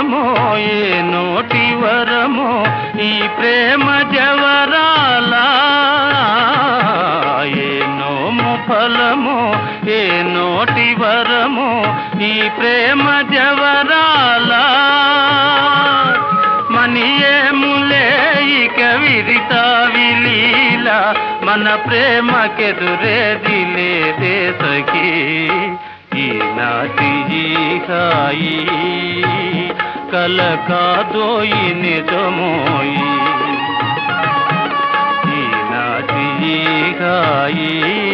ఫలమో ఏ నోటి వరమో ఈ ప్రేమ జవరాల ఏ నోము ఫలమో ఏ నోటి వరమో ఈ ప్రేమ జవరాల మనియేములే ఇక విరిత విలీల మన ప్రేమకెదురేది లేదే సఖీ ఈనాటి ఈ హాయి కల కాదోయి నిజమోయి ఈనాటి ఈ హాయి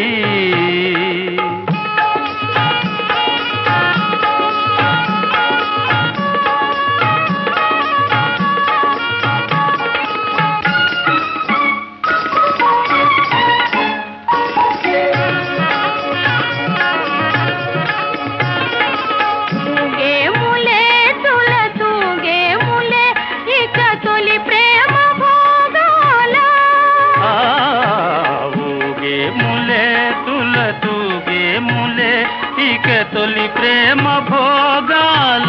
తూగేములే తుల తూగేములే ఇక తొలి ప్రేమ భోగాల ఆ, ఊగే ములే తుల తూగే ములే ఇక తొలి ప్రేమ భోగాల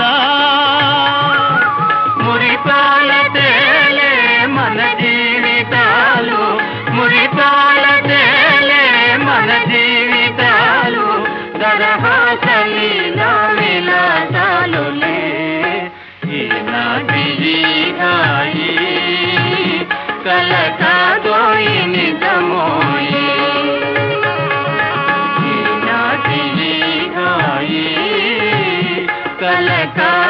మురిపాల తేలే మన జీవితాలు మురిపాల తేలే మన జీవితాలు దరహాసలీల విలాసాలులే ఈనాటి ఈ హాయి కలకాదోయి నిజమోయి ఈనాటి ఈ హాయి కలకా